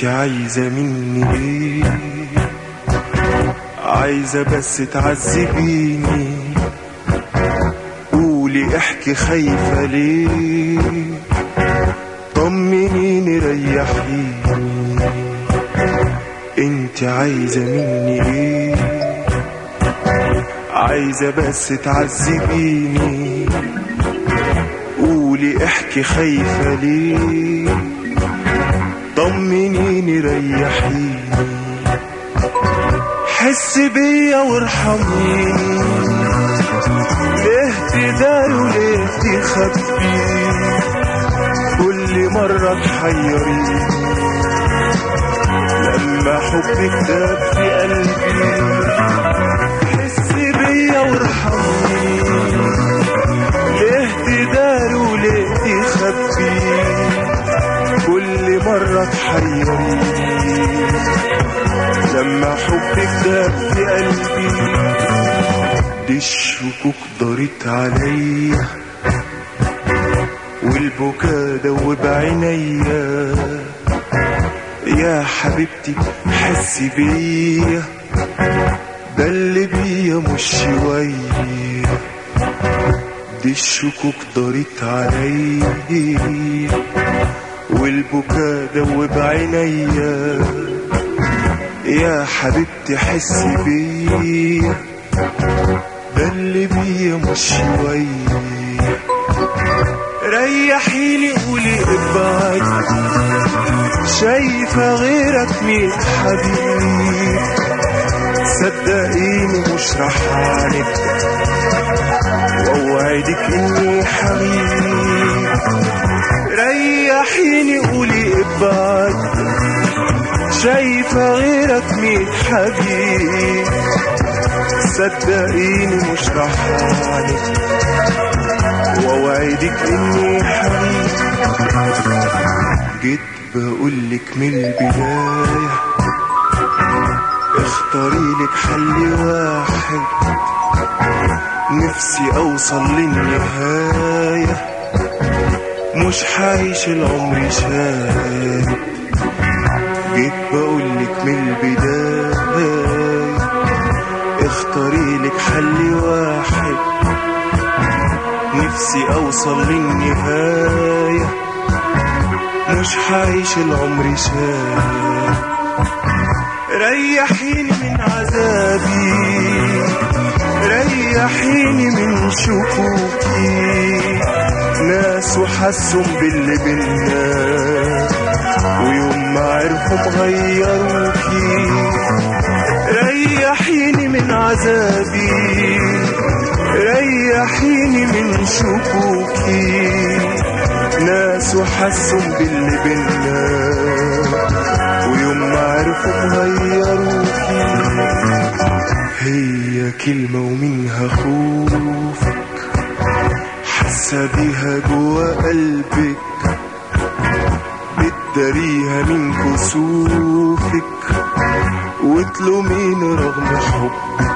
انت عايزة مني ايه عايزة بس تعذبيني قولي احكي خايفة ليه طمنيني ريحيني انت عايزة مني ايه عايزة بس تعذبيني قولي احكي خايفة ليه طمنيني ريحيني حس بيا وارحميني ليه تداري وليه تخبي كل مرة تحيريني لما حبك داب في قلبي حس بيا وارحميني ليه تداري وليه تخبي كل مرة تحيريني لما حبك داب في قلبي دي الشكوك دارت عليا والبكا دوب عينيا يا حبيبتي حسي بيا ده اللي بيا مش شوية دي الشكوك دارت عليا والبكا دوب عينيا يا حبيبتي حسي بيا ده اللي بيا مش شوية ريحيني قولي ابعد شايفة غيرك مين حبيب صدقيني مش رح اعاند واوعدك اني حبيب ريحيني قولي ابعد شايفة غيرك مين حبيب صدقيني مش رح اعاند واوعدك اني حبيب جيت بقولك من البداية اختاري لك حل واحد نفسي اوصل للنهاية مش حعيش العمر شاهد جيت بقولك من البداية اختاري لك حل واحد نفسي اوصل للنهاية مش حعيش العمر شاهد ريحيني من عذابي ريحيني من شكوكي ناس وحسوا باللي بينا ويوم ما عرفوا غيروكي ريحيني من عذابي ريحيني من شكوكي ناس وحسوا باللي بينا ويوم ما عرفوا غيروكي هي كلمة ومنها خوفك حاسة بيها جوا قلبك بتداريها من كسوفك وتلومين رغم حبك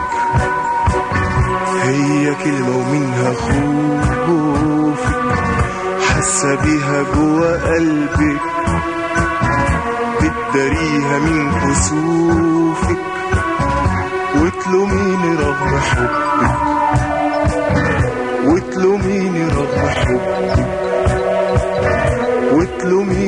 هي كلمة ومنها خوفك حاسة بيها جوا قلبك بتداريها من كسوفك وتلوميني رغم حبك وتلوميني رغم حبك وتلوميني